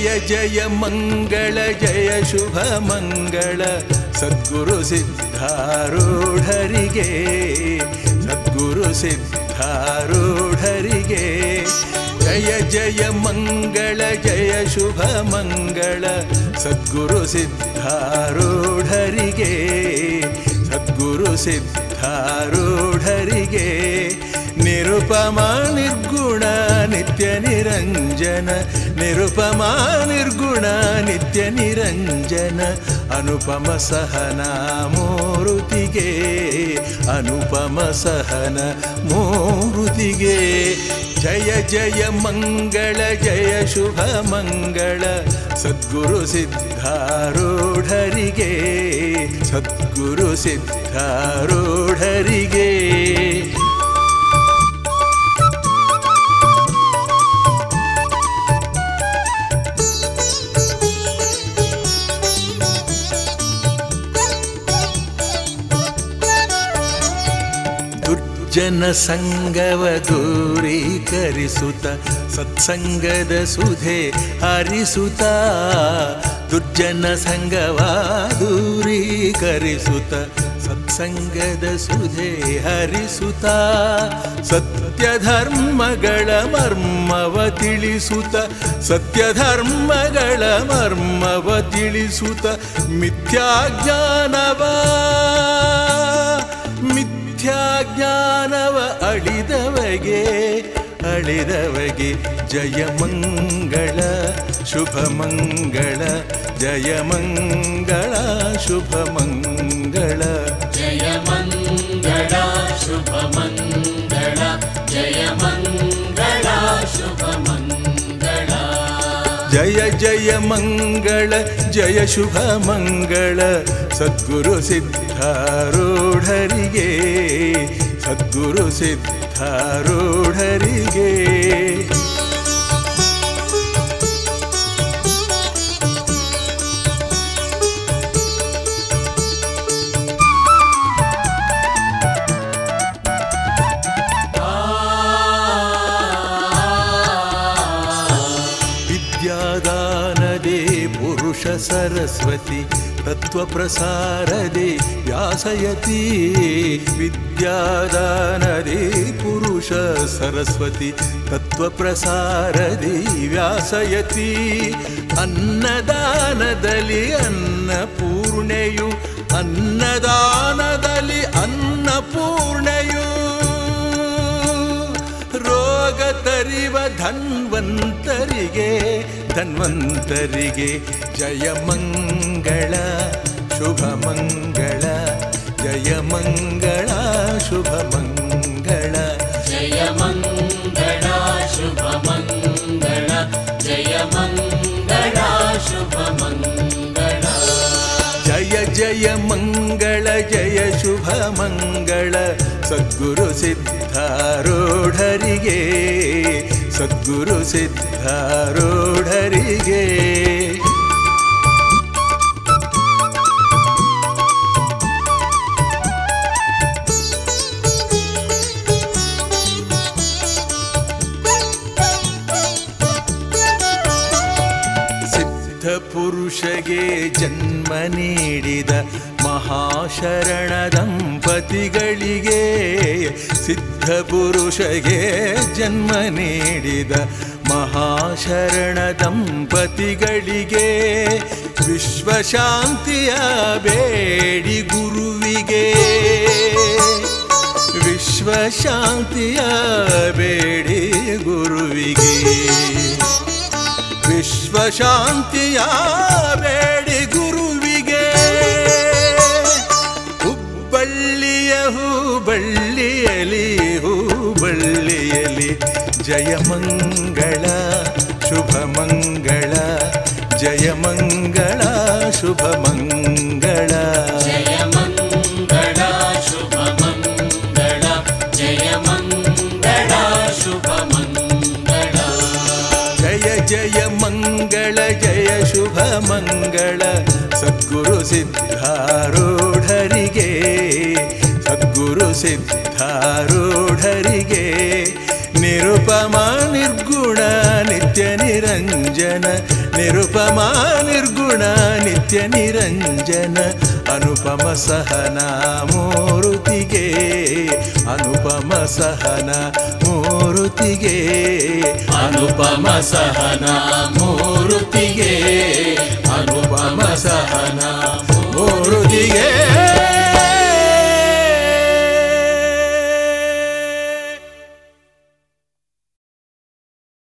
ಜಯ ಮಂಗಳ ಜಯ ಶುಭ ಮಂಗಳ ಸದ್ಗುರು ಸಿದ್ಧಾರೂಢರಿಗೆ ಸದ್ಗುರು ಸಿದ್ಧಾರೂಢರಿಗೆ ಜಯ ಜಯ ಮಂಗಳ ಜಯ ಶುಭ ಮಂಗಳ ಸದ್ಗುರು ಸಿದ್ಧಾರೂಢರಿಗೆ ಸದ್ಗುರು ಸಿದ್ಧಾರೂಢರಿಗೆ ನಿರುಪಮ ನಿರ್ಗುಣ ನಿತ್ಯ ನಿರಂಜನ ನಿರುಪಮ ನಿರ್ಗುಣ ನಿತ್ಯ ನಿರಂಜನ ಅನುಪಮ ಸಹನ ಮೂರುತಿಗೆ ಅನುಪಮ ಸಹನ ಮೂರುತಿಗೆ ಜಯ ಜಯ ಮಂಗಳ ಜಯ ಶುಭ ಮಂಗಳ ಸದ್ಗುರು ಸಿದ್ಧಾರೂಢರಿಗೆ ಸದ್ಗುರು ಸಿದ್ಧಾರೂಢರಿಗೆ ದುರ್ಜನ ಸಂಗವ ದೂರೀಕರಿಸುತ್ತ ಸತ್ಸಂಗದ ಸುಧೆ ಹರಿಸುತ್ತ ದುರ್ಜನ ಸಂಗವ ದೂರೀಕರಿಸುತ್ತ ಸತ್ಸಂಗದ ಸುಧೆ ಹರಿಸುತ್ತ ಸತ್ಯ ಧರ್ಮಗಳ ಮರ್ಮವ ತಿಳಿಸುತ್ತ ಸತ್ಯ ಧರ್ಮಗಳ ಮರ್ಮವ ತಿಳಿಸುತ್ತ ಮಿಥ್ಯಾಜ್ಞಾನವ ಮಿಥ್ಯಾಜ್ಞಾನವ ಅಳಿದವಗೆ ಅಳಿದವಗೆ ಜಯ ಮಂಗಳ ಶುಭ ಮಂಗಳ ಜಯ ಮಂಗಳ ಶುಭ ಮಂಗಳ ಜಯ ಮಂಗಳ ಶುಭ ಮಂಗಳ ಜಯ ಮಂಗಳ ಶುಭ ಮಂಗಳ ಜಯ ಜಯ ಮಂಗಳ ಜಯ ಶುಭ ಮಂಗಳ ಸದ್ಗುರು ಸಿದ್ಧಾರೂಢರಿಗೆ ಸದ್ಗುರು ಸಿದ್ಧಾರೂಢರಿಗೆ ವಿದ್ಯಾದಾನದೇ ಪುರುಷ ಸರಸ್ವತಿ ತತ್ವ ಪ್ರಸಾರದೆ ವ್ಯಾಸಯತಿ ವಿದ್ಯಾದಾನದೇ ಪುರುಷ ಸರಸ್ವತಿ ತತ್ವ ಪ್ರಸಾರದೆ ವ್ಯಾಸಯತಿ ಅನ್ನದಾನದಲ್ಲಿ ಅನ್ನಪೂರ್ಣೆಯು ಅನ್ನದಾನದಲ್ಲಿ ಅನ್ನಪೂರ್ಣೆಯು ರೋಗ ತರಿವ ಧನ್ವಂತರಿಗೆ ಧನ್ವಂತರಿಗೆ ಜಯ ಮಂಗಳ ಶುಭ ಮಂಗಳ ಜಯ ಮಂಗಳ ಶುಭ ಮಂಗಳ ಜಯ ಮಂಗಳ ಶುಭ ಮಂಗಳ ಜಯ ಮಂಗಳ ಶುಭ ಮಂಗಳ ಜಯ ಜಯ ಮಂಗಳ ಜಯ ಶುಭ ಮಂಗಳ ಸದ್ಗುರು ಸಿದ್ಧಾರೂಢರಿಗೆ ಸದ್ಗುರು ಸಿದ್ಧಾರೂಢರಿಗೆ ಸಿದ್ಧ ಪುರುಷಗೆ ಜನ್ಮ ನೀಡಿದ ಮಹಾಶರಣ ದಂಪತಿಗಳಿಗೆ ಸಿದ್ಧ ಪುರುಷಗೆ ಜನ್ಮ ನೀಡಿದ ಮಹಾಶರಣ ದಂಪತಿಗಳಿಗೆ ವಿಶ್ವಶಾಂತಿಯ ಬೇಡಿ ಗುರುವಿಗೆ ವಿಶ್ವಶಾಂತಿಯ ಬೇಡಿ ಗುರುವಿಗೆ ವಿಶ್ವಶಾಂತಿಯ ಬೇಡಿ ಗುರುವಿಗೆ ಹುಬ್ಬಳ್ಳಿಯ ಹೂಬಳ್ಳಿಯಲಿ ಹೂಬಳ್ಳಿಯಲಿ ಜಯ ಮಂಗಳ ಶುಭ ಮಂಗಳ ಜಯ ಮಂಗಳ ಶುಭ ಮಂಗಳ ಜಯ ಮಂಗಳ ಶುಭ ಮಂಗಳ ಜಯ ಮಂಗಳ ಶುಭ ಮಂಗಳ ಜಯ ಜಯ ಮಂಗಳ ಜಯ ಶುಭ ಮಂಗಳ ಸದ್ಗುರು ಸಿದ್ಧಾರೂಢರಿಗೆ ಸದ್ಗುರು ಸಿದ್ಧಾರೂಢರಿಗೆ ನಿರುಪಮ ನಿರ್ಗುಣ ನಿತ್ಯ ನಿರಂಜನ ನಿರುಪಮ ನಿರ್ಗುಣ ನಿತ್ಯ ನಿರಂಜನ ಅನುಪಮ ಸಹನ ಮೂರುತಿಗೆ ಅನುಪಮ ಸಹನ ಮೂರುತಿಗೆ ಅನುಪಮ ಸಹನ ಮೂರುತಿಗೆ